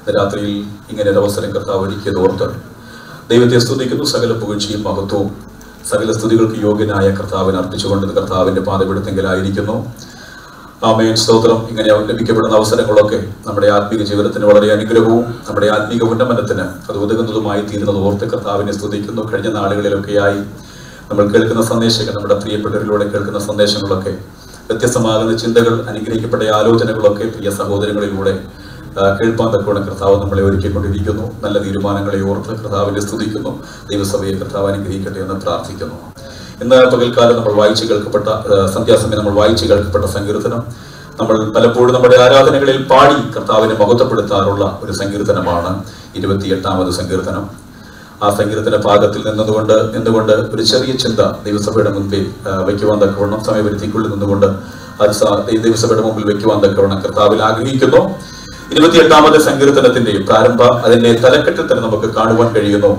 ഇന്ന് രാത്രിയിൽ ഇങ്ങനെ ഒരു അവസരം കർത്താവ് ഒരുക്കിയത് ഓർത്ത് ദൈവത്തെ സ്തുതിക്കുന്നു സകല പുകഴ്ചയും മഹത്വവും സകല സ്തുതികൾക്ക് യോഗ്യനായ കർത്താവിനെ അർപ്പിച്ചുകൊണ്ട് ഇത് കർത്താവിന്റെ പാതപിടുത്തെങ്കിലായിരിക്കുന്നു ആമേൻ സ്തോത്രം ഇങ്ങനെ ലഭിക്കപ്പെടുന്ന അവസരങ്ങളൊക്കെ നമ്മുടെ ആത്മീക ജീവിതത്തിന് വളരെ അനുഗ്രഹവും നമ്മുടെ ആത്മീക ഉന്നമനത്തിന് അത് ഉതകുന്നതുമായി തീരുന്നത് ഓർത്ത് കർത്താവിനെ സ്തുതിക്കുന്നു കഴിഞ്ഞ നാളുകളിലൊക്കെയായി നമ്മൾ കേൾക്കുന്ന സന്ദേശങ്ങൾ നമ്മുടെ പ്രിയപ്പെട്ടവരിലൂടെ കേൾക്കുന്ന സന്ദേശങ്ങളൊക്കെ വ്യത്യസ്തമാകുന്ന ചിന്തകൾ അനുഗ്രഹിക്കപ്പെട്ട ആലോചനകളൊക്കെ പ്രിയ സഹോദരങ്ങളിലൂടെ ആ, കേൾപ്പാൻ തക്കവണ്ണം കർത്താവ് നമ്മളെ ഒരുക്കിക്കൊണ്ടിരിക്കുന്നു നല്ല തീരുമാനങ്ങളെ ഓർത്ത് കർത്താവിനെ സ്തുതിക്കുന്നു ദൈവസഭയെ കർത്താവ് അനുഗ്രഹിക്കട്ടെ എന്ന് പ്രാർത്ഥിക്കുന്നു ഇന്ന് പകൽക്കാലം നമ്മൾ വായിച്ചു കേൾക്കപ്പെട്ട ആ, സന്ധ്യാസമയം നമ്മൾ വായിച്ചു കേൾക്കപ്പെട്ട സങ്കീർത്തനം നമ്മൾ പലപ്പോഴും നമ്മുടെ ആരാധനകളിൽ പാടി കർത്താവിനെ മഹത്വപ്പെടുത്താറുള്ള ഒരു സങ്കീർത്തനമാണ് ഇരുപത്തിയെട്ടാമത് സങ്കീർത്തനം ആ സങ്കീർത്തന ഭാഗത്തിൽ നിന്നുകൊണ്ട് നിന്നുകൊണ്ട് ഒരു ചെറിയ ചിന്ത ദൈവസഭയുടെ മുൻപിൽ ആ, വയ്ക്കുവാൻ തക്കവണ്ണം സമയപരിധിക്കുള്ളിൽ നിന്നുകൊണ്ട് അത് സ- ദൈ- ദൈവസഭയുടെ മുമ്പിൽ വയ്ക്കുവാൻ തക്കവണ്ണം കർത്താവിൽ ആഗ്രഹിക്കുന്നു ഇരുപത്തിയെട്ടാമത് സങ്കീർത്തനത്തിന്റെ പ്രാരംഭ അതിന്റെ തലക്കെട്ടിൽ തന്നെ നമുക്ക് കാണുവാൻ കഴിയുന്നു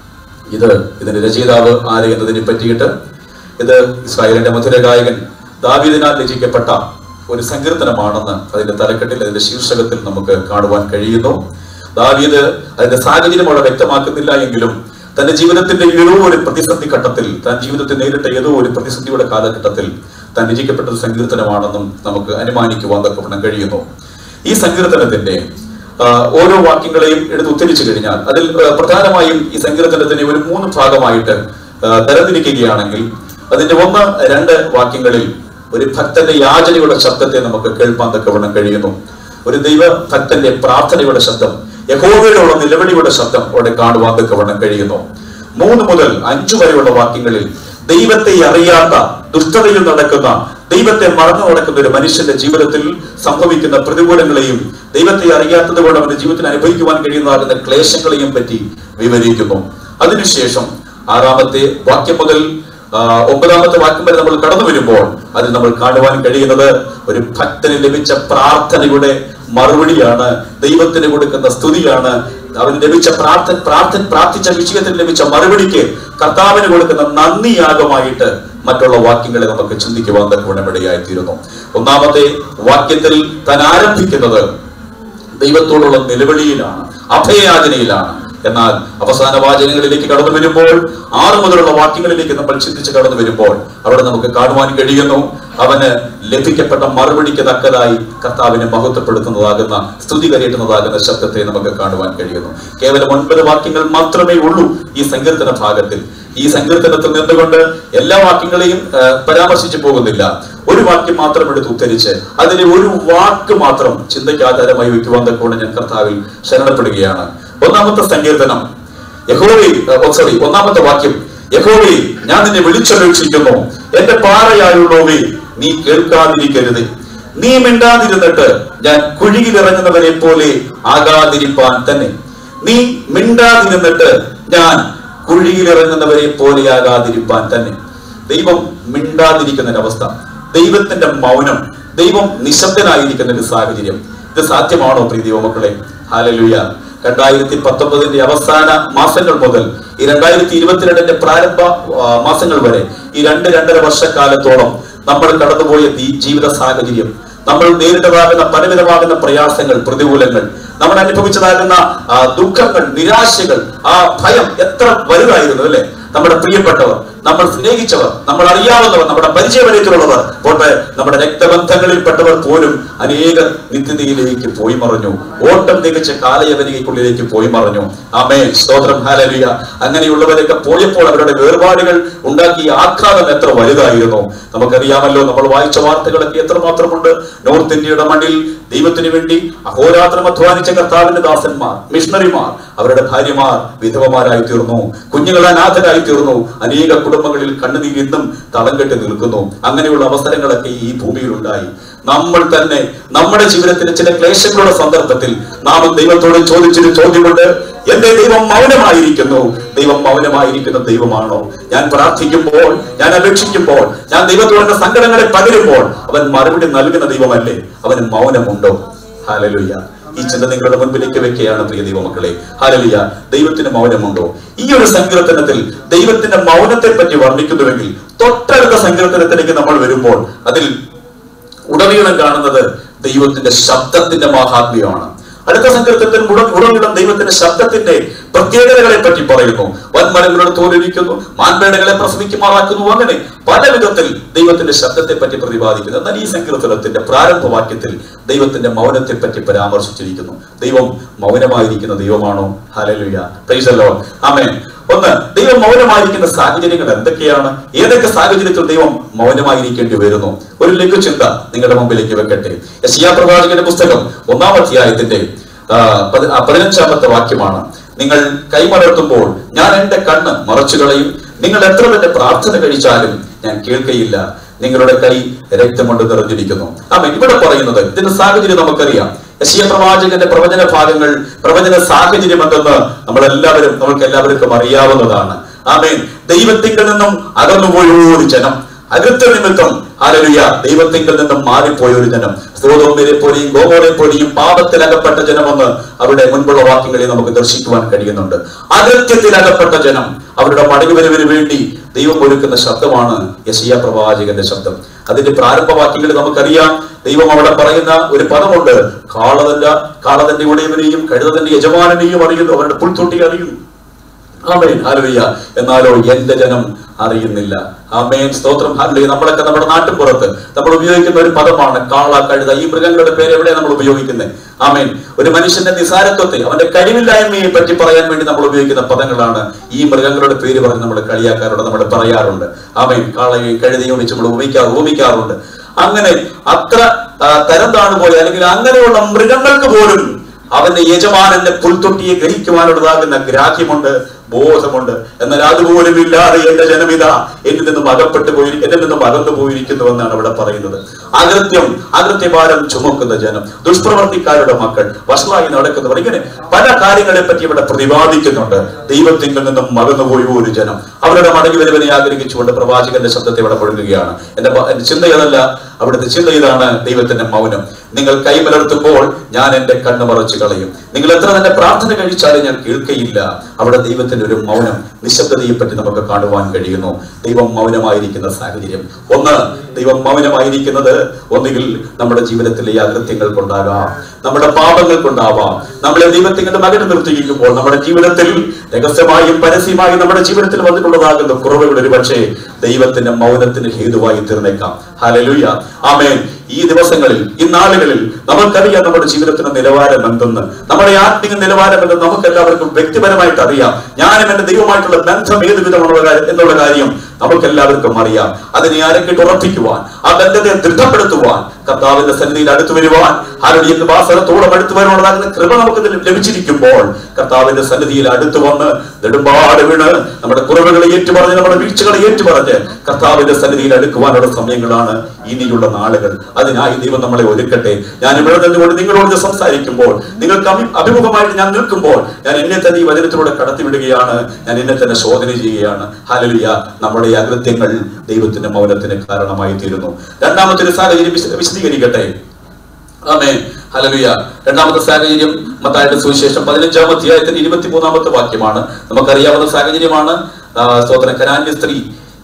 ഇത് ഇതിന്റെ രചയിതാവ് ആര് എന്നതിനെ പറ്റിയിട്ട് ഇത് ഇസ്രായേലിന്റെ മധുര ഗായകൻ ദാവീദിനാൽ രചിക്കപ്പെട്ട ഒരു സങ്കീർത്തനമാണെന്ന് അതിന്റെ തലക്കെട്ടിൽ അതിന്റെ ശീർഷകത്തിൽ നമുക്ക് കാണുവാൻ കഴിയുന്നു ദാവീദ് അതിന്റെ സാഹചര്യം അവിടെ വ്യക്തമാക്കുന്നില്ല എങ്കിലും തന്റെ ജീവിതത്തിന്റെ ഏതോ ഒരു പ്രതിസന്ധി ഘട്ടത്തിൽ താൻ ജീവിതത്തിൽ നേരിട്ട ഏതോ ഒരു പ്രതിസന്ധിയുടെ കാലഘട്ടത്തിൽ താൻ രചിക്കപ്പെട്ട ഒരു സങ്കീർത്തനമാണെന്നും നമുക്ക് അനുമാനിക്കുവാൻ തക്കവണ്ണം കഴിയുന്നു ഈ സങ്കീർത്തനത്തിന്റെ ആ, ഓരോ വാക്യങ്ങളെയും എടുത്ത് ഉദ്ധരിച്ചു കഴിഞ്ഞാൽ അതിൽ ആ, പ്രധാനമായും ഈ സങ്കീർത്തനത്തിനെ ഒരു മൂന്ന് ഭാഗമായിട്ട് ആ, തരംതിരിക്കുകയാണെങ്കിൽ അതിന്റെ ഒന്ന് രണ്ട് വാക്യങ്ങളിൽ ഒരു ഭക്തന്റെ യാചനയുടെ ശബ്ദത്തെ നമുക്ക് കേൾപ്പാൻ തക്കവണ്ണം കഴിയുന്നു ഒരു ദൈവ ഭക്തന്റെ പ്രാർത്ഥനയുടെ ശബ്ദം യഹോവയോടുള്ള നിലവിളിയുടെ ശബ്ദം അവിടെ കാണുവാൻ തക്കവണ്ണം കഴിയുന്നു മൂന്ന് മുതൽ അഞ്ചു വരെയുള്ള വാക്യങ്ങളിൽ ദൈവത്തെ അറിയാത്ത ദുഷ്ടതയിൽ നടക്കുന്ന ദൈവത്തെ മറന്നു നടക്കുന്ന ഒരു മനുഷ്യന്റെ ജീവിതത്തിൽ സംഭവിക്കുന്ന പ്രതികൂലങ്ങളെയും ദൈവത്തെ അറിയാത്തത് കൊണ്ട് അവന്റെ ജീവിതത്തിൽ അനുഭവിക്കുവാൻ കഴിയുന്നതാകുന്ന ക്ലേശങ്ങളെയും പറ്റി വിവരിക്കുന്നു അതിനുശേഷം ആറാമത്തെ വാക്യം മുതൽ ആ, ഒമ്പതാമത്തെ വാക്യം വരെ നമ്മൾ കടന്നു വരുമ്പോൾ അതിൽ നമ്മൾ കാണുവാൻ കഴിയുന്നത് ഒരു ഭക്തന് ലഭിച്ച പ്രാർത്ഥനയുടെ മറുപടിയാണ് ദൈവത്തിന് കൊടുക്കുന്ന സ്തുതിയാണ് അവൻ ലഭിച്ച പ്രാർത്ഥന പ്രാർത്ഥന പ്രാർത്ഥിച്ച വിഷയത്തിന് ലഭിച്ച മറുപടിക്ക് കർത്താവിന് കൊടുക്കുന്ന നന്ദിയാഗമായിട്ട് മറ്റുള്ള വാക്യങ്ങളെ നമുക്ക് ചിന്തിക്കുവാൻ തക്കവണ്ണം ഇടയായിത്തീരുന്നു ഒന്നാമത്തെ വാക്യത്തിൽ താൻ ആരംഭിക്കുന്നത് ദൈവത്തോടുള്ള നിലവിളിയിലാണ് അഭയയാചനയിലാണ് എന്നാൽ അവസാന വാചകങ്ങളിലേക്ക് കടന്നു വരുമ്പോൾ ആറ് മുതലുള്ള വാക്യങ്ങളിലേക്ക് നമ്മൾ ചിന്തിച്ച് കടന്നു വരുമ്പോൾ അവിടെ നമുക്ക് കാണുവാൻ കഴിയുന്നു അവന് ലഭിക്കപ്പെട്ട മറുപടിക്ക് തക്കതായി കർത്താവിനെ മഹത്വപ്പെടുത്തുന്നതാകുന്ന സ്തുതി കരയറ്റുന്നതാകുന്ന ശബ്ദത്തെ നമുക്ക് കാണുവാൻ കഴിയുന്നു കേവലം ഒൻപത് വാക്യങ്ങൾ മാത്രമേ ഉള്ളൂ ഈ സങ്കീർത്തന ഭാഗത്തിൽ ഈ സങ്കീർത്തനത്തിൽ നിന്നുകൊണ്ട് എല്ലാ വാക്യങ്ങളെയും ആ, പരാമർശിച്ചു പോകുന്നില്ല ഒരു വാക്യം മാത്രം എടുത്ത് ഉദ്ധരിച്ച് അതിലെ ഒരു വാക്ക് മാത്രം ചിന്തയ്ക്ക് ആധാരമായി വയ്ക്കുവാൻ തക്കോണ്ട് ഞാൻ കർത്താവിൽ ശരണപ്പെടുകയാണ് ഒന്നാമത്തെ സങ്കീർത്തനം യഹോവേ സോറി ഒന്നാമത്തെ വാക്യം യഹോവേ ഞാൻ നിന്നെ വിളിച്ചപേക്ഷിക്കുന്നു എന്റെ പാറയായുള്ളവേ നീ കേൾക്കാതിരിക്കരുത് നീ മിണ്ടാതിരുന്നിട്ട് ഞാൻ കുഴിയിലിറങ്ങുന്നവരെ പോലെ ആകാതിരിപ്പാൻ തന്നെ നീ മിണ്ടാതിരുന്നിട്ട് ഞാൻ കുഴിയിലിറങ്ങുന്നവരെ പോലെയാകാതിരിപ്പാൻ തന്നെ ദൈവം മിണ്ടാതിരിക്കുന്ന ഒരവസ്ഥ ദൈവത്തിന്റെ മൗനം ദൈവം നിശബ്ദനായിരിക്കുന്ന ഒരു സാഹചര്യം ഇത് സാധ്യമാണോ പ്രിയ ദൈവമക്കളെ ഹാലലുയ രണ്ടായിരത്തി പത്തൊമ്പതിന്റെ അവസാന മാസങ്ങൾ മുതൽ ഈ രണ്ടായിരത്തി ഇരുപത്തിരണ്ടിന്റെ പ്രാരംഭ ആ, മാസങ്ങൾ വരെ ഈ രണ്ട് രണ്ടര വർഷക്കാലത്തോളം നമ്മൾ കടന്നുപോയ ഈ ജീവിത സാഹചര്യം നമ്മൾ നേരിട്ടതാകുന്ന പലവിധമാകുന്ന പ്രയാസങ്ങൾ പ്രതികൂലങ്ങൾ നമ്മൾ അനുഭവിച്ചതാകുന്ന ആ, ദുഃഖങ്ങൾ നിരാശകൾ ആ ഭയം എത്ര വലുതായിരുന്നു അല്ലെ നമ്മുടെ പ്രിയപ്പെട്ടവർ നമ്മൾ സ്നേഹിച്ചവർ നമ്മൾ അറിയാവുന്നവർ നമ്മുടെ പരിചയപരിചയമുള്ളവർ പോട്ടെ നമ്മുടെ രക്തബന്ധങ്ങളിൽപ്പെട്ടവർ പോലും അനേക നിത്യതയിലേക്ക് പോയി മറഞ്ഞു ഓട്ടം തികച്ച് കാലയവനികയ്ക്കുള്ളിലേക്ക് പോയി മറഞ്ഞു ആമേ സ്തോത്രം ഹാലലിയ അങ്ങനെയുള്ളവരൊക്കെ പോയപ്പോൾ അവരുടെ വേർപാടുകൾ ഉണ്ടാക്കിയ ആഘാതം എത്ര വലുതായിരുന്നു നമുക്കറിയാമല്ലോ നമ്മൾ വായിച്ച വാർത്തകളൊക്കെ എത്രമാത്രമുണ്ട് നോർത്ത് ഇന്ത്യയുടെ മണ്ണിൽ ദൈവത്തിന് വേണ്ടി അഹോരാത്രം അധ്വാനിച്ച കർത്താവിന്റെ ദാസന്മാർ മിഷണറിമാർ അവരുടെ ഭാര്യമാർ വിധവമാരായി തീർന്നു കുഞ്ഞുങ്ങൾ അനാഥരായി തീർന്നു അനേക കുടുംബങ്ങളിൽ കണ്ണുനീർ ഇന്നും തളം കെട്ടി നിൽക്കുന്നു അങ്ങനെയുള്ള അവസരങ്ങളൊക്കെ ഈ ഭൂമിയിൽ ഉണ്ടായി നമ്മൾ തന്നെ നമ്മുടെ ജീവിതത്തിലെ ചില ക്ലേശങ്ങളുടെ സന്ദർഭത്തിൽ നാം ദൈവത്തോട് ചോദിച്ചൊരു ചോദ്യമുണ്ട് എന്റെ ദൈവം മൗനമായിരിക്കുന്നു ദൈവം മൗനമായിരിക്കുന്ന ദൈവമാണോ ഞാൻ പ്രാർത്ഥിക്കുമ്പോൾ ഞാൻ അപേക്ഷിക്കുമ്പോൾ ഞാൻ ദൈവത്തോട് എന്റെ സങ്കടങ്ങളെ പകരുമ്പോൾ അവൻ മറുപടി നൽകുന്ന ദൈവമല്ലേ അവന് മൗനമുണ്ടോ ഹാലലുയ്യ ഈ ചിന്ത നിങ്ങളുടെ മുൻപിലേക്ക് വെക്കുകയാണ് പ്രിയ ദൈവമക്കളെ ഹാലലിയ ദൈവത്തിന് മൗനമുണ്ടോ ഈ ഒരു സങ്കീർത്തനത്തിൽ ദൈവത്തിന്റെ മൗനത്തെ പറ്റി വർണ്ണിക്കുന്നുവെങ്കിൽ തൊട്ടടുത്ത സങ്കീർത്തനത്തിലേക്ക് നമ്മൾ വരുമ്പോൾ അതിൽ ഉടനീളം കാണുന്നത് ദൈവത്തിന്റെ ശബ്ദത്തിന്റെ മാഹാത്മ്യമാണ് അടുത്ത സങ്കീർത്തനത്തിൽ മുട- ഉടനീളം ദൈവത്തിന്റെ ശബ്ദത്തിന്റെ പ്രത്യേകതകളെ പറ്റി പറയുന്നു വൻമരങ്ങളുടെ തോലിരിക്കുന്നു മാൻപേടകളെ പ്രസവിക്കുമാറാക്കുന്നു അങ്ങനെ പല വിധത്തിൽ ദൈവത്തിന്റെ ശബ്ദത്തെ പറ്റി പ്രതിപാദിക്കുന്നു എന്നാൽ ഈ സങ്കീർത്തനത്തിന്റെ പ്രാരംഭ വാക്യത്തിൽ ദൈവത്തിന്റെ മൗനത്തെ പറ്റി പരാമർശിച്ചിരിക്കുന്നു ദൈവം മൗനമായിരിക്കുന്ന ദൈവമാണോ ഹലലുയ പ്രൈസല്ലോ ആമേൻ ഒന്ന് ദൈവം മൗനമായിരിക്കുന്ന സാഹചര്യങ്ങൾ എന്തൊക്കെയാണ് ഏതൊക്കെ സാഹചര്യത്തിൽ ദൈവം മൗനമായിരിക്കേണ്ടി വരുന്നു ഒരു ലഘു ചിന്ത നിങ്ങളുടെ മുമ്പിലേക്ക് വെക്കട്ടെ യശിയാ പ്രവാചകന്റെ പുസ്തകം ഒന്നാം അധ്യായത്തിന്റെ ആ, പതി- ആ, പതിനഞ്ചാമത്തെ വാക്യമാണ് നിങ്ങൾ കൈമലർത്തുമ്പോൾ ഞാൻ എന്റെ കണ്ണ് മറച്ചു കളയും നിങ്ങൾ എത്ര തന്നെ പ്രാർത്ഥന കഴിച്ചാലും ഞാൻ കേൾക്കയില്ല നിങ്ങളുടെ കൈ രക്തം കൊണ്ട് നിറഞ്ഞിരിക്കുന്നു ആമേൻ ഇവിടെ പറയുന്നത് ഇതിന്റെ സാഹചര്യം നമുക്കറിയാം യശിയ പ്രവാചകന്റെ പ്രവചന ഭാഗങ്ങൾ പ്രവചന സാഹചര്യം എന്തെന്ന് നമ്മളെല്ലാവരും നമുക്ക് എല്ലാവർക്കും അറിയാവുന്നതാണ് ആമേൻ ദൈവത്തിങ്കിൽ നിന്നും അകന്നുപോയ ഒരു ജനം അകൃത്യ നിമിത്തം ആലലുയ ദൈവത്തിങ്കിൽ നിന്നും മാറിപ്പോയ ഒരു ജനം സ്തോതോമിനെ പോലെയും ഗോമോറെ പോലെയും പാപത്തിൽ അകപ്പെട്ട ജനമെന്ന് അവിടെ മുൻപുള്ള വാക്യങ്ങളിൽ നമുക്ക് ദർശിക്കുവാൻ കഴിയുന്നുണ്ട് അകൃത്യത്തിൽ അകപ്പെട്ട ജനം അവരുടെ മടങ്ങിവരവിന് വേണ്ടി ദൈവം ഒരുക്കുന്ന ശബ്ദമാണ് യശിയ പ്രവാചകന്റെ ശബ്ദം അതിന്റെ പ്രാരംഭ വാക്യങ്ങളിൽ നമുക്കറിയാം ദൈവം അവിടെ പറയുന്ന ഒരു പദമുണ്ട് കാളതന്റെ കാളതന്റെ ഉടയവനെയും കഴുതന്റെ യജമാനനെയും അറിയുന്നു അവരുടെ പുൽത്തൊട്ടി അറിയുന്നു ആമേൻ ഹാലുയ്യ എന്നാലോ എന്റെ ജനം അറിയുന്നില്ല ആമേൻ സ്തോത്രം ഹാലുയ്യ നമ്മളൊക്കെ നമ്മുടെ നാട്ടിൻ പുറത്ത് നമ്മൾ ഉപയോഗിക്കുന്ന ഒരു പദമാണ് കാള കഴുത ഈ മൃഗങ്ങളുടെ പേര് എവിടെയാണ് നമ്മൾ ഉപയോഗിക്കുന്നത് ആമേൻ ഒരു മനുഷ്യന്റെ നിസാരത്വത്തെ അവന്റെ കഴിവില്ലായ്മയെ പറ്റി പറയാൻ വേണ്ടി നമ്മൾ ഉപയോഗിക്കുന്ന പദങ്ങളാണ് ഈ മൃഗങ്ങളുടെ പേര് പറഞ്ഞ് നമ്മൾ കളിയാക്കാറുണ്ട് നമ്മൾ പറയാറുണ്ട് ആമേൻ കാളയും കഴുതയും വെച്ച് നമ്മൾ ഉപയോഗിക്കാ ഉപയോഗിക്കാറുണ്ട് അങ്ങനെ അത്ര ആ, തരം താണു പോയ അല്ലെങ്കിൽ അങ്ങനെയുള്ള മൃഗങ്ങൾക്ക് പോലും അവന്റെ യജമാനന്റെ പുൽത്തൊട്ടിയെ ഗ്രഹിക്കുവാനുള്ളതാകുന്ന ഗ്രാഹ്യമുണ്ട് ബോധമുണ്ട് എന്നാൽ അതുപോലും ഇല്ലാതെ എന്റെ ജനമിത എന്നിൽ നിന്നും അകപ്പെട്ടു പോയി എന്നിൽ നിന്നും അകന്നു പോയിരിക്കുന്നു എന്നാണ് അവിടെ പറയുന്നത് അകൃത്യം അകൃത്യഭാരം ചുമക്കുന്ന ജനം ദുഷ്പ്രവർത്തിക്കാരുടെ മക്കൾ വഷളായി നടക്കുന്നവർ ഇങ്ങനെ പല കാര്യങ്ങളെ പറ്റി ഇവിടെ പ്രതിപാദിക്കുന്നുണ്ട് ദൈവത്തിൽ നിന്നും മകന്നുപോയ ഒരു ജനം അവരുടെ മടങ്ങി വരുവനെ ആഗ്രഹിച്ചുകൊണ്ട് പ്രവാചകന്റെ ശബ്ദത്തെ ഇവിടെ മുഴങ്ങുകയാണ് എന്റെ പ- എന്റെ ചിന്ത ഇതല്ല അവിടുത്തെ ചിന്ത ഇതാണ് ദൈവത്തിന്റെ മൗനം നിങ്ങൾ കൈമലർത്തുമ്പോൾ ഞാൻ എന്റെ കണ്ണ് മറച്ചു കളയും നിങ്ങൾ എത്ര തന്നെ പ്രാർത്ഥന കഴിച്ചാലും ഞാൻ കേൾക്കയില്ല അവിടെ ദൈവത്തിന്റെ ഒരു മൗനം നിശബ്ദതയെ പറ്റി നമുക്ക് കാണുവാൻ കഴിയുന്നു ദൈവം മൗനമായിരിക്കുന്ന സാഹചര്യം ഒന്ന് ദൈവം മൗനമായിരിക്കുന്നത് ഒന്നുകിൽ നമ്മുടെ ജീവിതത്തിലെ അകൃത്യങ്ങൾ കൊണ്ടാകാം നമ്മുടെ പാപങ്ങൾ കൊണ്ടാവാം നമ്മളെ ദൈവത്തിന്റെ മകന് നിർത്തിയിരിക്കുമ്പോൾ നമ്മുടെ ജീവിതത്തിൽ രഹസ്യമായും പരസ്യമായും നമ്മുടെ ജീവിതത്തിൽ വന്നിട്ടുള്ളതാകുന്ന കുറവുകൾ ഒരു പക്ഷേ ദൈവത്തിന്റെ മൗനത്തിന് ഹേതുവായി തീർന്നേക്കാം ഹലലുയ ആമേൻ ഈ ദിവസങ്ങളിൽ ഈ നാളുകളിൽ നമുക്കറിയാം നമ്മുടെ ജീവിതത്തിന്റെ നിലവാരം എന്തെന്ന് നമ്മുടെ ആത്മീയ നിലവാരം എന്തെന്ന് നമുക്ക് എല്ലാവർക്കും വ്യക്തിപരമായിട്ട് അറിയാം ഞാനും എന്റെ ദൈവമായിട്ടുള്ള ബന്ധം ഏത് വിധമുള്ള കാര്യം- എന്നുള്ള കാര്യം നമുക്ക് എല്ലാവർക്കും അറിയാം അതിനെ ആരെങ്കിലും ഉറപ്പിക്കുവാൻ ആ ബന്ധത്തെ ദൃഢപ്പെടുത്തുവാൻ കർത്താവിന്റെ സന്നിധിയിൽ അടുത്തു വരുവാൻ ആരുടെ വാസനത്തോളം അടുത്തു വരുവാനുള്ളതാകുന്ന കൃപ നമുക്ക് ഇതിൽ ലഭിച്ചിരിക്കുമ്പോൾ കർത്താവിന്റെ സന്നിധിയിൽ അടുത്തു വന്ന് നെടുമ്പാട് വീണ് നമ്മുടെ കുറവുകളെ ഏറ്റുപറഞ്ഞ് നമ്മുടെ വീഴ്ചകളെ ഏറ്റുപറഞ്ഞ് കർത്താവിന്റെ സന്നിധിയിൽ അടുക്കുവാനുള്ള സമയങ്ങളാണ് ഇനിയുള്ള നാളുകൾ അതിനായി ദൈവം നമ്മളെ ഒരുക്കട്ടെ ഞാൻ ഇവിടെ നിന്നുകൊണ്ട് നിങ്ങളോട് സംസാരിക്കുമ്പോൾ നിങ്ങൾക്ക് അഭി- അഭിമുഖമായിട്ട് ഞാൻ നിൽക്കുമ്പോൾ ഞാൻ എന്നെ തന്നെ ഈ വചനത്തിലൂടെ കടത്തിവിടുകയാണ് ഞാൻ എന്നെ തന്നെ ശോധന ചെയ്യുകയാണ് ഹാലലിയ നമ്മുടെ ഈ അകൃത്യങ്ങൾ ദൈവത്തിന്റെ മൗനത്തിന് കാരണമായി തീരുന്നു രണ്ടാമത്തെ ഒരു സാഹചര്യം വിശ- വിശദീകരിക്കട്ടെ ആമേ ഹലലുയ രണ്ടാമത്തെ സാഹചര്യം മത്തായുടെ സുവിശേഷം പതിനഞ്ചാം അധ്യായത്തിന്റെ ഇരുപത്തി മൂന്നാമത്തെ വാക്യമാണ് നമുക്കറിയാവുന്ന സാഹചര്യമാണ് ആ, സ്തോത്രം കനാന്യ സ്ത്രീ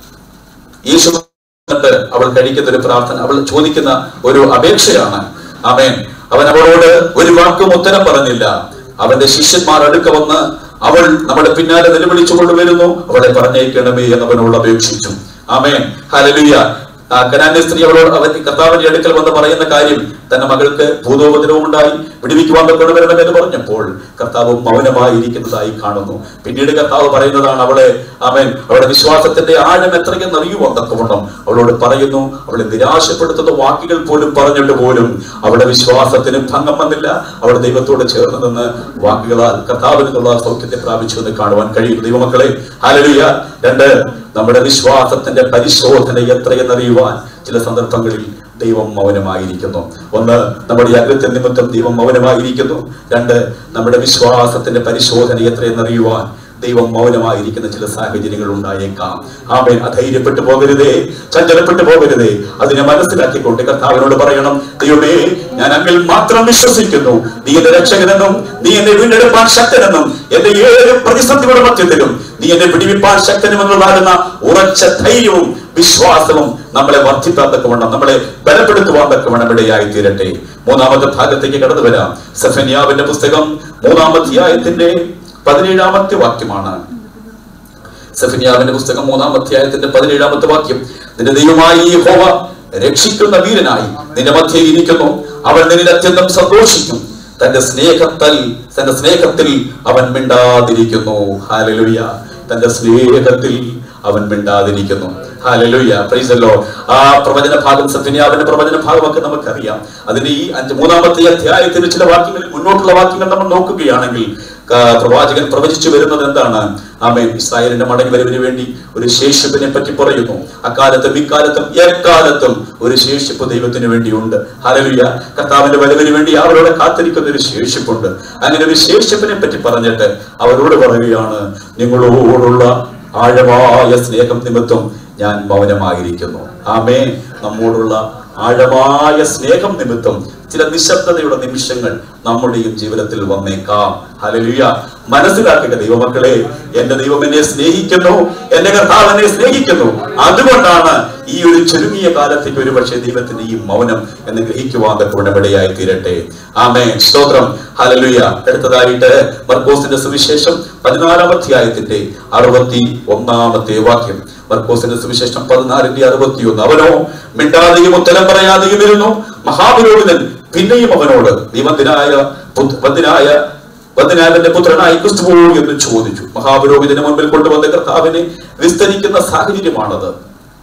യേശു കണ്ട് അവൾ കഴിക്കുന്ന ഒരു പ്രാർത്ഥന അവൾ ചോദിക്കുന്ന ഒരു അപേക്ഷയാണ് ആമേൻ അവൻ അവളോട് ഒരു വാക്കും ഉത്തരം പറഞ്ഞില്ല അവന്റെ ശിഷ്യന്മാർ അടുക്ക വന്ന് അവൾ നമ്മുടെ പിന്നാലെ നിലവിളിച്ചുകൊണ്ട് വരുന്നു അവളെ പറഞ്ഞേക്കണമേ എന്നവനോട് അപേക്ഷിച്ചു ആമേൻ ഹലലുയ ആ കനാന്യ സ്ത്രീ അവളോട് അവൻ കർത്താവിന്റെ അടുക്കൽ വന്ന് പറയുന്ന കാര്യം തന്റെ മകൾക്ക് ഭൂതോപദ്രവം ഉണ്ടായി വിടുവിക്കുവാൻ കൊണ്ടുവരണമെന്ന് പറഞ്ഞപ്പോൾ കർത്താവ് മൗനമായിരിക്കുന്നതായി കാണുന്നു പിന്നീട് കർത്താവ് പറയുന്നതാണ് അവളെ അവൻ അവളുടെ വിശ്വാസത്തിന്റെ ആഴം എത്രയെന്ന് അറിയുവാൻ തക്കവണ്ണം അവളോട് പറയുന്നു അവളെ നിരാശപ്പെടുത്തുന്ന വാക്കുകൾ പോലും പറഞ്ഞിട്ട് പോലും അവളുടെ വിശ്വാസത്തിന് ഭംഗം വന്നില്ല അവൾ ദൈവത്തോട് ചേർന്ന് നിന്ന് വാക്കുകളാൽ കർത്താവിൽ നിന്നുള്ള സൗഖ്യത്തെ പ്രാപിച്ചു എന്ന് കാണുവാൻ കഴിയും ദൈവമക്കളെ ഹാലലുയ രണ്ട് നമ്മുടെ വിശ്വാസത്തിന്റെ പരിശോധന എത്രയെന്നറിയുവാൻ ചില സന്ദർഭങ്ങളിൽ ദൈവം മൗനമായിരിക്കുന്നു ഒന്ന് നമ്മുടെ അകൃത്യ നിമിത്തം ദൈവം മൗനമായിരിക്കുന്നു രണ്ട് നമ്മുടെ വിശ്വാസത്തിന്റെ പരിശോധന എത്രയെന്നറിയുവാൻ ദൈവം മൗനമായിരിക്കുന്ന ചില സാഹചര്യങ്ങൾ ഉണ്ടായേക്കാം ആമേൻ അധൈര്യപ്പെട്ടു പോകരുതേ ചഞ്ചലപ്പെട്ടു പോകരുതേ അതിനെ മനസ്സിലാക്കിക്കൊണ്ട് കർത്താവിനോട് പറയണം ദൈവമേ ഞാൻ അങ്ങിൽ മാത്രം വിശ്വസിക്കുന്നു നീ എന്റെ രക്ഷകനെന്നും നീ എന്നെ വീണ്ടെടുപ്പാൻ ശക്തനെന്നും എന്റെ ഏത് പ്രതിസന്ധികളുടെ മധ്യത്തിലും നീ എന്നെ പിടിവിപ്പാൻ ശക്തനുമെന്നുള്ളതാകുന്ന ഉറച്ച ധൈര്യവും വിശ്വാസവും നമ്മളെ വർദ്ധിപ്പാൻ തക്കവണ്ണം നമ്മളെ ബലപ്പെടുത്തുവാൻ തക്കവണ്ണം ഇടയായി തീരട്ടെ മൂന്നാമത്തെ ഭാഗത്തേക്ക് കടന്നു വരാം സഫന്യാവിന്റെ പുസ്തകം മൂന്നാം അധ്യായത്തിന്റെ പതിനേഴാമത്തെ വാക്യമാണ് സഫന്യാവിന്റെ പുസ്തകം മൂന്നാം അധ്യായത്തിന്റെ പതിനേഴാമത്തെ വാക്യം നിന്റെ ദൈവമായി യഹോവ രക്ഷിക്കുന്ന വീരനായി നിന്റെ മധ്യയിൽ ഇരിക്കുന്നു അവൻ നിന്നിൽ അത്യന്തം സന്തോഷിക്കും തന്റെ സ്നേഹത്തിൽ തന്റെ സ്നേഹത്തിൽ അവൻ മിണ്ടാതിരിക്കുന്നു ഹാലലുയ തന്റെ സ്നേഹത്തിൽ അവൻ മിണ്ടാതിരിക്കുന്നു ഹാലലുയ പ്രൈസല്ലോ ആ പ്രവചന ഭാഗം സഫിനിയാവിന്റെ പ്രവചന ഭാഗമൊക്കെ നമുക്കറിയാം അതിന്റെ ഈ അഞ്ച് മൂന്നാമത്തെ അധ്യായത്തിന് ചില വാക്യങ്ങളിൽ മുന്നോട്ടുള്ള വാക്യങ്ങൾ നമ്മൾ നോക്കുകയാണെങ്കിൽ ആ, പ്രവാചകൻ പ്രവചിച്ചു വരുന്നത് എന്താണ് ആമേൻ ഇസ്രായേലിന്റെ മടങ്ങി വരവിന് വേണ്ടി ഒരു ശേഷിപ്പിനെ പറ്റി പറയുന്നു അക്കാലത്തും ഇക്കാലത്തും എക്കാലത്തും ഒരു ശേഷിപ്പ് ദൈവത്തിന് വേണ്ടിയുണ്ട് ഹലലുയ കർത്താവിന്റെ വരവിന് വേണ്ടി അവരോട് കാത്തിരിക്കുന്ന ഒരു ശേഷിപ്പുണ്ട് അങ്ങനെ ഒരു ശേഷിപ്പിനെ പറ്റി പറഞ്ഞിട്ട് അവരോട് പറയുകയാണ് നിങ്ങളോടുള്ള ആഴമായ സ്നേഹം നിമിത്തം ഞാൻ മൗനമായിരിക്കുന്നു ആമേ നമ്മോടുള്ള ആഴമായ സ്നേഹം നിമിത്തം ചില നിശബ്ദതയുടെ നിമിഷങ്ങൾ നമ്മുടെയും ജീവിതത്തിൽ വന്നേക്കാം ഹലലുയ മനസ്സിലാക്കുക ദൈവമക്കളെ എന്റെ ദൈവം എന്നെ സ്നേഹിക്കുന്നു എന്റെ കർത്താവ് എന്നെ സ്നേഹിക്കുന്നു അതുകൊണ്ടാണ് ഈ ഒരു ചുരുങ്ങിയ കാലത്തേക്ക് ഒരുപക്ഷെ ദൈവത്തിന്റെ ഈ മൗനം എന്ന് ഗ്രഹിക്കുവാൻ ഗുണമിടയായി തീരട്ടെ ആമേ സ്തോത്രം ഹലലുയ അടുത്തതായിട്ട് മർക്കോസിന്റെ സുവിശേഷം പതിനാലാം അധ്യായത്തിന്റെ അറുപത്തി ഒന്നാമത്തെ വാക്യം മർക്കോസിന്റെ സുവിശേഷം പതിനാലിന്റെ അറുപത്തിയൊന്ന് അവനോ മിണ്ടാതെയും ഉത്തരം പറയാതെയും ഇരുന്നു മഹാപുരോഹിതൻ പിന്നെയും അവനോട് നീ വന്ദിനായ പുത്- വന്ദിനായ വന്ദനാഥന്റെ പുത്രനായി ക്രിസ്തുവോ എന്ന് ചോദിച്ചു മഹാപുരോഹിതന് മുൻപിൽ കൊണ്ടുവന്ന കർത്താവിനെ വിസ്തരിക്കുന്ന സാഹചര്യമാണത്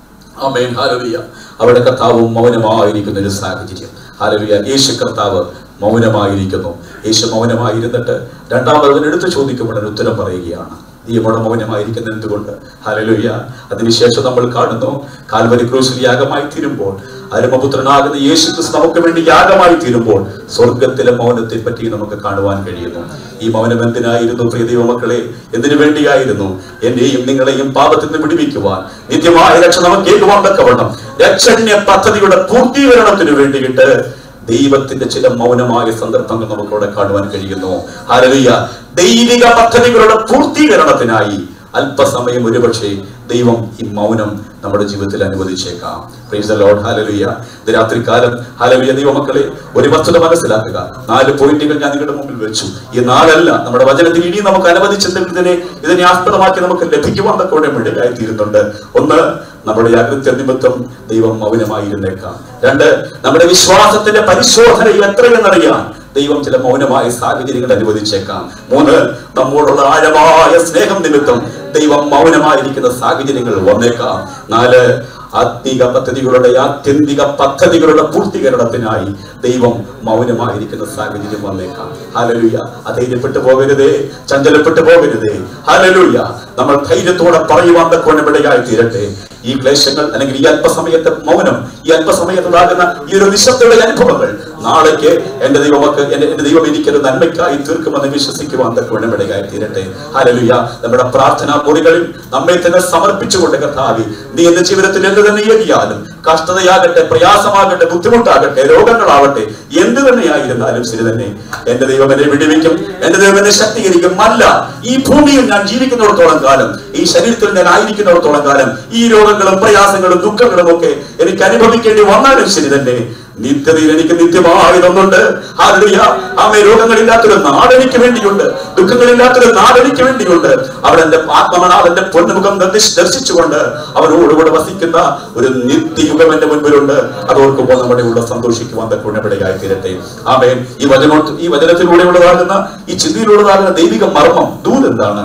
ആമേൻ ഹാലലുയ അവിടെ കർത്താവും മൗനമായിരിക്കുന്ന ഒരു സാഹചര്യം ഹാലലുയ യേശു കർത്താവ് മൗനമായിരിക്കുന്നു യേശു മൗനമായിരുന്നിട്ട് രണ്ടാമത് എടുത്തു ചോദിക്കുമ്പോൾ അതിന് ഉത്തരം പറയുകയാണ് നീ ഇവിടെ മൗനമായിരിക്കുന്നത് എന്തുകൊണ്ട് ഹലലുയ അതിനുശേഷം നമ്മൾ കാണുന്നു കാൽവരി ക്രൂശിൽ യാഗമായി തീരുമ്പോൾ അരുമപുത്രനാകുന്ന യേശു ക്രിസ്തു നമുക്ക് വേണ്ടി യാഗമായി തീരുമ്പോൾ സ്വർഗത്തിലെ മൗനത്തെ പറ്റി നമുക്ക് കാണുവാൻ കഴിയുന്നു ഈ മൗനം എന്തിനായിരുന്നു പ്രിയ ദൈവമക്കളെ എന്തിനു വേണ്ടിയായിരുന്നു എന്നെയും നിങ്ങളെയും പാപത്തിൽ നിന്ന് വിടുവിക്കുവാൻ നിത്യമായ രക്ഷ നമുക്ക് ഏകുവാൻ തക്കവണ്ണം രക്ഷണ്യ പദ്ധതിയുടെ പൂർത്തീകരണത്തിന് വേണ്ടിയിട്ട് ദൈവത്തിന്റെ ചില മൗനമായ സന്ദർഭങ്ങൾ നമുക്കവിടെ കാണുവാൻ കഴിയുന്നു ഹരലിയ ദൈവിക പദ്ധതികളുടെ പൂർത്തീകരണത്തിനായി അല്പസമയം ഒരുപക്ഷെ ദൈവം ഈ മൗനം നമ്മുടെ ജീവിതത്തിൽ അനുവദിച്ചേക്കാം Praise the Lord. Hallelujah. ഇത് രാത്രികാലം ഹലവിയ ദൈവമക്കളെ ഒരു വസ്തുത മനസ്സിലാക്കുക നാല് പോയിന്റുകൾ ഞാൻ നിങ്ങളുടെ മുമ്പിൽ വെച്ചു ഈ നാലല്ല നമ്മുടെ വചനത്തിൽ ഇനി നമുക്ക് അനുവദിച്ചെങ്കിൽ ഇതിനെ ഇതിനെ ആസ്പദമാക്കി നമുക്ക് ലഭിക്കുവാൻ തക്കോടെ ഇടയായി തീരുന്നുണ്ട് ഒന്ന് നമ്മുടെ യാകൃത്യ നിമിത്തം ദൈവം മൗനമായിരുന്നേക്കാം രണ്ട് നമ്മുടെ വിശ്വാസത്തിന്റെ പരിശോധനയിൽ എത്രയെന്നറിയാൻ ദൈവം ചില മൗനമായ സാഹചര്യങ്ങൾ അനുവദിച്ചേക്കാം മൂന്ന് നമ്മോടുള്ള ആഴമായ സ്നേഹം നിമിത്തം ദൈവം മൗനമായിരിക്കുന്ന സാഹചര്യങ്ങൾ വന്നേക്കാം നാല് ആത്മീക പദ്ധതികളുടെ ആത്യന്തിക പദ്ധതികളുടെ പൂർത്തീകരണത്തിനായി ദൈവം മൗനമായിരിക്കുന്ന സാഹചര്യം വന്നേക്കാം ഹലലുയ അധൈര്യപ്പെട്ടു പോകരുതേ ചഞ്ചലപ്പെട്ടു പോകരുതേ ഹലലുയ നമ്മൾ ധൈര്യത്തോടെ പറയുവാൻ തക്കോണമിടയായി തീരട്ടെ ഈ ക്ലേശങ്ങൾ അല്ലെങ്കിൽ ഈ അല്പസമയത്തെ മൗനം ഈ അല്പസമയത്തുണ്ടാകുന്ന ഈ ഒരു നിശബ്ദയുടെ അനുഭവങ്ങൾ നാളേക്ക് എന്റെ ദൈവമക്ക് എന്റെ എന്റെ ദൈവം എനിക്കൊരു നന്മയ്ക്കായി തീർക്കുമെന്ന് വിശ്വസിക്കുവാൻ തക്കോണമിടയായി തീരട്ടെ ഹലലുയ നമ്മുടെ പ്രാർത്ഥനാ മുറികളിൽ നമ്മെ തന്നെ സമർപ്പിച്ചുകൊണ്ട് കർത്താവി നീ എന്റെ ജീവിതത്തിൽ എന്ത് തന്നെ ഏകിയാലും കഷ്ടതയാകട്ടെ പ്രയാസമാകട്ടെ ബുദ്ധിമുട്ടാകട്ടെ രോഗങ്ങളാവട്ടെ എന്ത് തന്നെയായിരുന്നാലും ശരി തന്നെ എന്റെ ദൈവം എന്നെ വിടുവിക്കും എന്റെ ദൈവം എന്നെ ശക്തീകരിക്കും അല്ല ഈ ഭൂമിയിൽ ഞാൻ ജീവിക്കുന്നിടത്തോളം കാലം ഈ ശരീരത്തിൽ ഞാൻ ആയിരിക്കുന്നിടത്തോളം കാലം ഈ രോഗങ്ങളും പ്രയാസങ്ങളും ദുഃഖങ്ങളും ഒക്കെ എനിക്ക് അനുഭവിക്കേണ്ടി വന്നാലും ശരി തന്നെ നിത്യതയിൽ എനിക്ക് നിത്യമായി തന്നുണ്ട് ഹാലലുയ ആമേ രോഗങ്ങളില്ലാത്തൊരു നാട് എനിക്ക് വേണ്ടിയുണ്ട് ദുഃഖങ്ങളില്ലാത്തൊരു നാട് എനിക്ക് വേണ്ടിയുണ്ട് അവിടെ എന്റെ ആത്മനാഥന്റെ പൊന്നുമുഖം ദർശി- ദർശിച്ചുകൊണ്ട് അവരോടുകൂടെ വസിക്കുന്ന ഒരു നിത്യയുഗം എന്റെ മുൻപിലുണ്ട് അത് ഓർക്കുമ്പോൾ നമ്മുടെ ഉള്ള സന്തോഷിക്കുവാൻ തക്കുണവിടെയായി തീരട്ടെ ആമേൻ ഈ വചനോ ഈ വചനത്തിലൂടെ ഉള്ളതാകുന്ന ഈ ചിന്തയിലുള്ളതാകുന്ന ദൈവിക മർമ്മം ദൂരെന്താണ്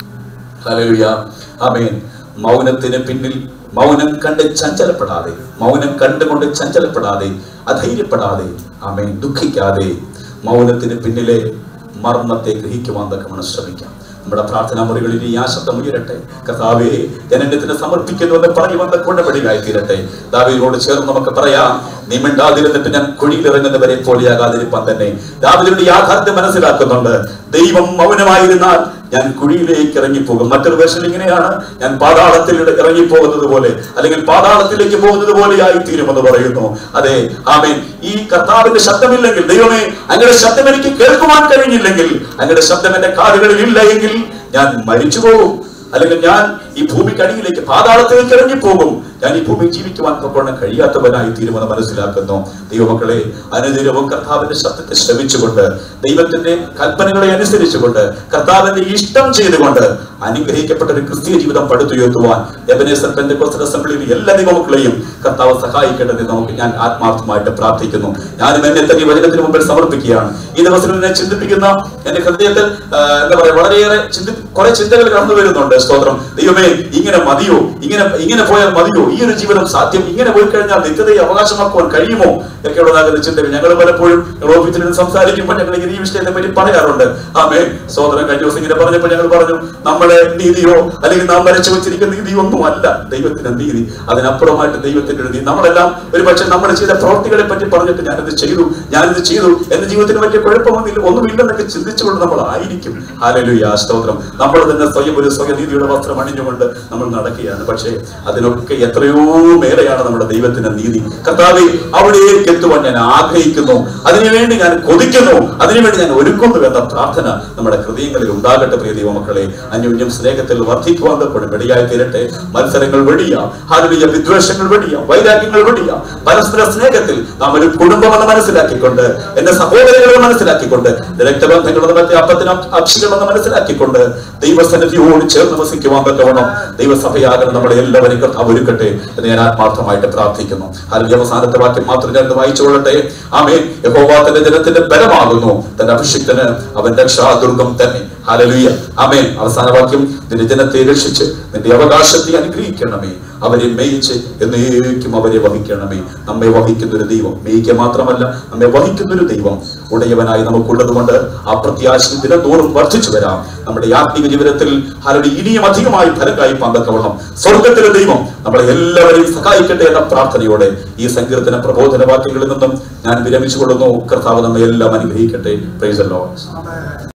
ഹല്ലേലൂയ ആമേൻ മൗനത്തിന് പിന്നിൽ മൗനം കണ്ട് ചഞ്ചലപ്പെടാതെ മൗനം കണ്ടുകൊണ്ട് ചഞ്ചലപ്പെടാതെ അധൈര്യപ്പെടാതെ ആമേൻ ദുഃഖിക്കാതെ മൗനത്തിന് പിന്നിലെ മർമ്മത്തെ ഗ്രഹിക്കുവാൻ തക്കമാണ് ശ്രമിക്കാം നമ്മുടെ പ്രാർത്ഥനാ മുറികളിൽ ഈ ആശബ്ദം ഉയരട്ടെ കർത്താവേ ജനനത്തിന് സമർപ്പിക്കുന്നുവെന്ന് പറയുവാൻ കൊണ്ടപടിയായി തീരട്ടെ ദാവീദിനോട് ചേർന്ന് നമുക്ക് പറയാം നീ മിണ്ടാതിരുന്നിട്ട് ഞാൻ കുഴിയിലിറങ്ങുന്നവരെ പോലെയാകാതിരിപ്പാൻ തന്നെ ദാവീദിന്റെ യാഥാർത്ഥ്യം മനസ്സിലാക്കുന്നുണ്ട് ദൈവം മൗനമായിരുന്നാൽ ഞാൻ കുഴിയിലേക്ക് ഇറങ്ങിപ്പോകും മറ്റൊരു വേർഷൻ ഇങ്ങനെയാണ് ഞാൻ പാതാളത്തിൽ ഇറങ്ങിപ്പോകുന്നത് പോലെ അല്ലെങ്കിൽ പാതാളത്തിലേക്ക് പോകുന്നത് പോലെ ആയി തീരുമെന്ന് പറയുന്നു അതെ ആമേൻ ഈ കർത്താവിന്റെ ശബ്ദമില്ലെങ്കിൽ ദൈവമേ അങ്ങയുടെ ശബ്ദം എനിക്ക് കേൾക്കുവാൻ കഴിഞ്ഞില്ലെങ്കിൽ അങ്ങയുടെ ശബ്ദം എന്റെ കാതുകളിൽ ഇല്ല എങ്കിൽ ഞാൻ മരിച്ചു പോകും അല്ലെങ്കിൽ ഞാൻ ഈ ഭൂമിക്കടിയിലേക്ക് പാതാളത്തിലേക്ക് ഇറങ്ങിപ്പോകും ഞാൻ ഈ ഭൂമി ജീവിക്കുവാൻ തക്കവണ്ണം കഴിയാത്തവനായി തീരുമെന്ന് മനസ്സിലാക്കുന്നു ദൈവമക്കളെ അനുദിനവും കർത്താവിന്റെ ശബ്ദത്തെ ശ്രമിച്ചുകൊണ്ട് ദൈവത്തിന്റെ കൽപ്പനകളെ അനുസരിച്ചുകൊണ്ട് കർത്താവിന്റെ ഇഷ്ടം ചെയ്തുകൊണ്ട് അനുഗ്രഹിക്കപ്പെട്ട ഒരു ക്രിസ്തീയ ജീവിതം പടുത്തുയർത്തുവാൻ എബനേസർ പെന്തക്കോസ്റ്റൽ അസംബ്ലിയിൽ എല്ലാ ദൈവമക്കളെയും കർത്താവ് സഹായിക്കേണ്ടത് നമുക്ക് ഞാൻ ആത്മാർത്ഥമായിട്ട് പ്രാർത്ഥിക്കുന്നു ഞാനും എന്നെ തന്നെ ഈ വചനത്തിന് മുമ്പിൽ സമർപ്പിക്കുകയാണ് ഈ ദിവസം എന്നെ ചിന്തിപ്പിക്കുന്ന എന്റെ ഹൃദയത്തിൽ ആ, എന്താ പറയാ വളരെയേറെ ചിന്തി കുറെ ചിന്തകൾ കടന്നു വരുന്നുണ്ട് സ്തോത്രം ദൈവമേ ഇങ്ങനെ മതിയോ ഇങ്ങനെ ഇങ്ങനെ പോയാൽ മതിയോ ഈ ഒരു ജീവിതം സാധ്യം ഇങ്ങനെ പോയി കഴിഞ്ഞാൽ നിത്യതയെ അവകാശമാക്കുവാൻ കഴിയുമോ ഒക്കെയുള്ളതാകുന്ന ചിന്തകൾ ഞങ്ങൾ പലപ്പോഴും ഞങ്ങൾ ഓഫീസിൽ നിന്ന് സംസാരിക്കുമ്പോൾ ഞങ്ങൾ ഇങ്ങനെ ഈ വിഷയത്തെ പറ്റി പറയാറുണ്ട് ആമേ സോദരൻ കഴിഞ്ഞ ദിവസം ഇങ്ങനെ പറഞ്ഞപ്പോൾ ഞങ്ങൾ പറഞ്ഞു നമ്മുടെ നീതിയോ അല്ലെങ്കിൽ നാം വരച്ചു വെച്ചിരിക്കുന്ന നീതിയോ ഒന്നുമല്ല ദൈവത്തിന്റെ നീതി അതിനപ്പുറമായിട്ട് ദൈവത്തിന്റെ ഒരു നീതി നമ്മളെല്ലാം ഒരു പക്ഷെ നമ്മൾ ചെയ്ത പ്രവൃത്തികളെ പറ്റി പറഞ്ഞിട്ട് ഞാനിത് ചെയ്തു ഞാനിത് ചെയ്തു എന്റെ ജീവിതത്തിന് വലിയ കുഴപ്പമൊന്നുമില്ല ഒന്നുമില്ലെന്നൊക്കെ ചിന്തിച്ചുകൊണ്ട് നമ്മൾ ആയിരിക്കും ഹാലലുയ സ്തോത്രം നമ്മൾ തന്നെ സ്വയം ഒരു സ്വയനീതിയുടെ വസ്ത്രം അണിഞ്ഞുകൊണ്ട് നമ്മൾ നടക്കുകയാണ് പക്ഷേ അതിനൊക്കെ എത്രയോ മേലെയാണ് നമ്മുടെ ദൈവത്തിന്റെ നീതി കർത്താവെ അവിടേക്ക് എത്തുവാൻ ഞാൻ ആഗ്രഹിക്കുന്നു അതിനുവേണ്ടി ഞാൻ കൊതിക്കുന്നു അതിനുവേണ്ടി ഞാൻ ഒരുക്കുന്നു എന്ന പ്രാർത്ഥന നമ്മുടെ ഹൃദയങ്ങളിൽ ഉണ്ടാകട്ടെ പ്രിയ ദൈവമക്കളെ അന്യോന്യം സ്നേഹത്തിൽ വർദ്ധിക്കുവാൻ തക്കോടെ വെടിയായി തീരട്ടെ മത്സരങ്ങൾ വെടിയാം ഹാലുലിയ വിദ്വേഷങ്ങൾ വെടിയാം വൈരാഗ്യങ്ങൾ വെടിയാം പരസ്പര സ്നേഹത്തിൽ നാം ഒരു കുടുംബമെന്ന് മനസ്സിലാക്കിക്കൊണ്ട് എന്റെ സഹോദരങ്ങളെ മനസ്സിലാക്കിക്കൊണ്ട് എന്റെ രക്തബന്ധങ്ങളെന്ന് മറ്റേ അപ്പത്തിന് അക്ഷികളെന്ന് മനസ്സിലാക്കിക്കൊണ്ട് ദൈവസന്നിധിയോട് ചേർന്ന് വസിക്കുവാൻ തക്കവണ്ണം ദൈവസഭയാകണം നമ്മളെ എല്ലാവരും കർത്താവ് ഒരുക്കട്ടെ എന്ന് ഞാൻ ആത്മാർത്ഥമായിട്ട് പ്രാർത്ഥിക്കുന്നു അതിൽ അവസാനത്തെ വാക്യം മാത്രം ഞാൻ വായിച്ചുകൊള്ളട്ടെ ആമേ യഹോവ തന്റെ ജനത്തിന്റെ ബലമാകുന്നു തന്റെ അഭിഷിക്തന് അവൻ രക്ഷാദുർഗം തന്നെ ഹാലലുയ ആമേ അവസാന വാക്യം നിന്റെ ജനത്തെ രക്ഷിച്ച് നിന്റെ അവകാശത്തെ അനുഗ്രഹിക്കണമേ അവരെ മേയിച്ച് എന്നേക്കും അവരെ വഹിക്കണമേ നമ്മെ വഹിക്കുന്ന ഒരു ദൈവം മേയിക്കുക മാത്രമല്ല നമ്മെ വഹിക്കുന്ന ഒരു ദൈവം ഉടയവനായി നമുക്കുള്ളത് കൊണ്ട് ആ പ്രത്യാശ ദിനത്തോറും വർദ്ധിച്ചു വരാം നമ്മുടെ ആത്മീയ ജീവിതത്തിൽ ഹരടി ഇനിയും അധികമായി ഫലം കായ്പാൻ തക്കവണ്ണം സ്വർഗത്തിലെ ദൈവം നമ്മളെ എല്ലാവരെയും സഹായിക്കട്ടെ എന്ന പ്രാർത്ഥനയോടെ ഈ സങ്കീർത്തന പ്രബോധന വാക്യങ്ങളിൽ നിന്നും ഞാൻ വിരമിച്ചു കൊള്ളുന്നു കർത്താവ് നമ്മെ എല്ലാം അനുഗ്രഹിക്കട്ടെ പ്രൈസ് ലോഡ്